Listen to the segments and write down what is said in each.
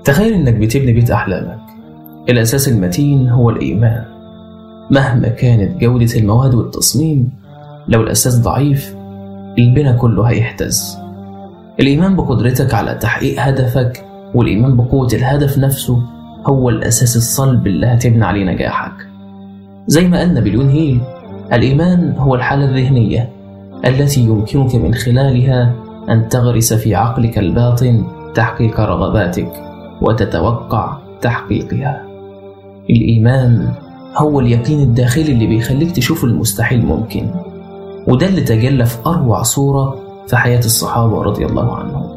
تخيل إنك بتبني بيت أحلامك الأساس المتين هو الإيمان مهما كانت جودة المواد والتصميم لو الأساس ضعيف البناء كله هيهتز الإيمان بقدرتك على تحقيق هدفك والإيمان بقوة الهدف نفسه هو الأساس الصلب اللي هتبني عليه نجاحك زي ما قال نابليون هيل الإيمان هو الحالة الذهنية التي يمكنك من خلالها أن تغرس في عقلك الباطن تحقيق رغباتك وتتوقع تحقيقها الإيمان هو اليقين الداخلي اللي بيخليك تشوف المستحيل ممكن وده اللي تجلى في أروع صورة في حياة الصحابة رضي الله عنهم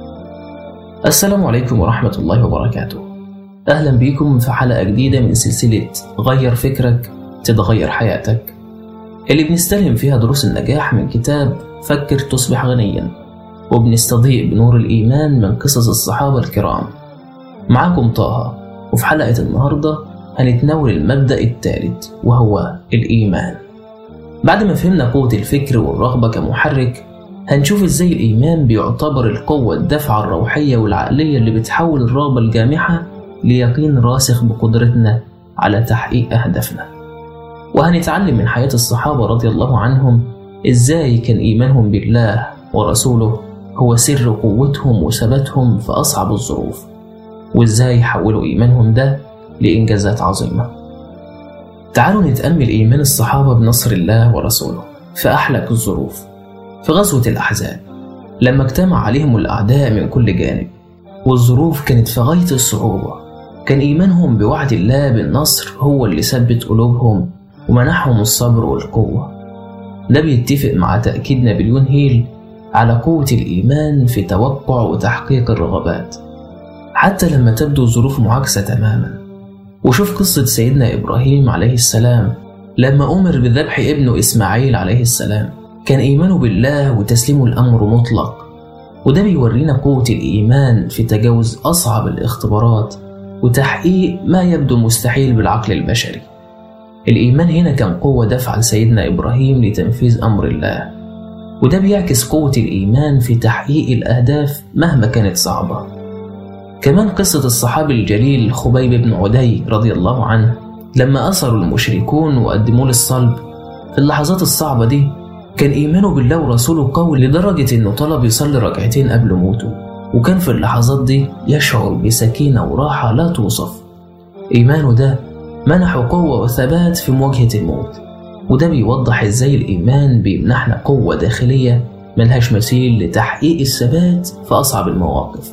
السلام عليكم ورحمة الله وبركاته أهلا بيكم في حلقة جديدة من سلسلة غير فكرك تتغير حياتك اللي بنستلهم فيها دروس النجاح من كتاب فكر تصبح غنيا وبنستضيء بنور الإيمان من قصص الصحابة الكرام معاكم طه وفي حلقة النهاردة هنتناول المبدأ الثالث وهو الإيمان بعد ما فهمنا قوة الفكر والرغبة كمحرك هنشوف ازاي الإيمان بيعتبر القوة الدافعة الروحية والعقلية اللي بتحول الرغبة الجامحة ليقين راسخ بقدرتنا على تحقيق أهدافنا وهنتعلم من حياة الصحابة رضي الله عنهم ازاي كان إيمانهم بالله ورسوله هو سر قوتهم وثباتهم في أصعب الظروف وازاي حولوا إيمانهم ده لإنجازات عظيمة تعالوا نتأمل إيمان الصحابة بنصر الله ورسوله في أحلك الظروف في غزوة الأحزاب لما اجتمع عليهم الأعداء من كل جانب والظروف كانت في غاية الصعوبة كان إيمانهم بوعد الله بالنصر هو اللي ثبت قلوبهم ومنحهم الصبر والقوة ده بيتفق مع تأكيد نابليون هيل على قوة الإيمان في توقع وتحقيق الرغبات حتى لما تبدو الظروف معاكسة تماما وشوف قصة سيدنا إبراهيم عليه السلام لما أمر بذبح ابنه إسماعيل عليه السلام كان إيمانه بالله وتسليمه الأمر مطلق وده بيورينا قوة الإيمان في تجاوز أصعب الاختبارات وتحقيق ما يبدو مستحيل بالعقل البشري الإيمان هنا كان قوة دفع لسيدنا إبراهيم لتنفيذ أمر الله وده بيعكس قوة الإيمان في تحقيق الأهداف مهما كانت صعبة كمان قصة الصحابي الجليل خبيب بن عدي رضي الله عنه لما أسروا المشركون وقدموا له الصلب في اللحظات الصعبة دي كان إيمانه بالله ورسوله قوي لدرجة إنه طلب يصلي ركعتين قبل موته وكان في اللحظات دي يشعر بسكينة وراحة لا توصف إيمانه ده منحه قوة وثبات في مواجهة الموت وده بيوضح إزاي الإيمان بيمنحنا قوة داخلية ملهاش مثيل لتحقيق الثبات في أصعب المواقف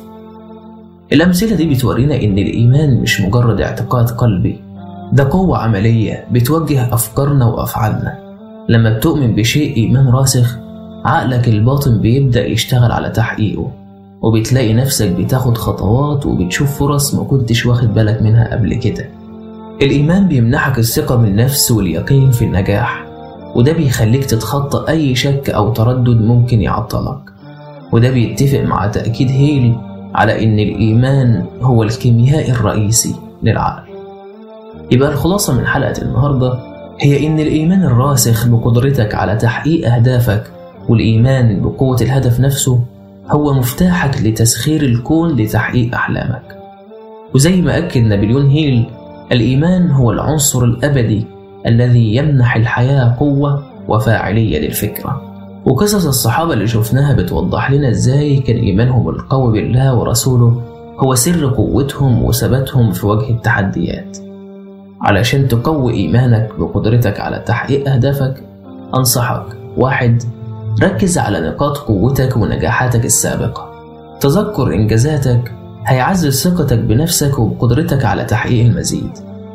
الأمثلة دي بتورينا إن الإيمان مش مجرد اعتقاد قلبي ده قوة عملية بتوجه أفكارنا وأفعالنا لما بتؤمن بشيء إيمان راسخ عقلك الباطن بيبدأ يشتغل على تحقيقه وبتلاقي نفسك بتاخد خطوات وبتشوف فرص ما كنتش واخد بالك منها قبل كده الإيمان بيمنحك الثقة بالنفس واليقين في النجاح وده بيخليك تتخطى أي شك أو تردد ممكن يعطلك وده بيتفق مع تأكيد هيل على إن الإيمان هو الكيميائي الرئيسي للعقل يبقى الخلاصة من حلقة النهاردة هي إن الإيمان الراسخ بقدرتك على تحقيق أهدافك والإيمان بقوة الهدف نفسه هو مفتاحك لتسخير الكون لتحقيق أحلامك وزي ما أكد نابليون هيل الإيمان هو العنصر الأبدي الذي يمنح الحياة قوة وفاعلية للفكرة وقصص الصحابة اللي شفناها بتوضح لنا إزاي كان إيمانهم القوي بالله ورسوله هو سر قوتهم وثباتهم في وجه التحديات علشان تقوي إيمانك بقدرتك على تحقيق أهدافك أنصحك واحد ركز على نقاط قوتك ونجاحاتك السابقة تذكر إنجازاتك هيعزز ثقتك بنفسك وبقدرتك على تحقيق المزيد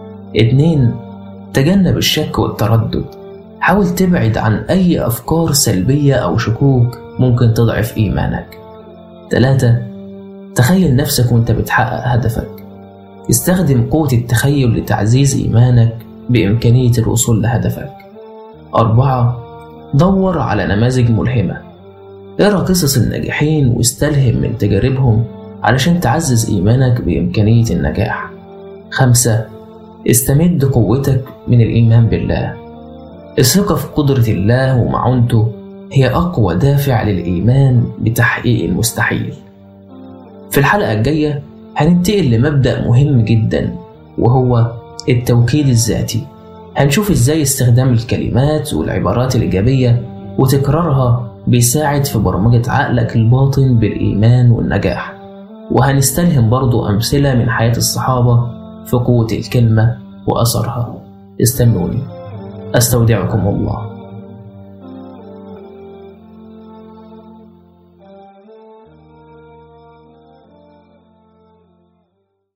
اتنين تجنب الشك والتردد حاول تبعد عن أي أفكار سلبية أو شكوك ممكن تضعف إيمانك تلاتة تخيل نفسك وانت بتحقق هدفك استخدم قوة التخيل لتعزيز إيمانك بإمكانية الوصول لهدفك أربعة دور على نماذج ملهمة اقرأ قصص الناجحين واستلهم من تجاربهم علشان تعزز إيمانك بإمكانية النجاح خمسة استمد قوتك من الإيمان بالله الثقة في قدرة الله ومعونته هي أقوى دافع للإيمان بتحقيق المستحيل في الحلقة الجاية هننتقل لمبدأ مهم جدا وهو التوكيد الذاتي هنشوف ازاي استخدام الكلمات والعبارات الإيجابية وتكرارها بيساعد في برمجة عقلك الباطن بالإيمان والنجاح وهنستلهم برضو أمثلة من حياة الصحابة في قوة الكلمة وأثرها استنوني أستودعكم الله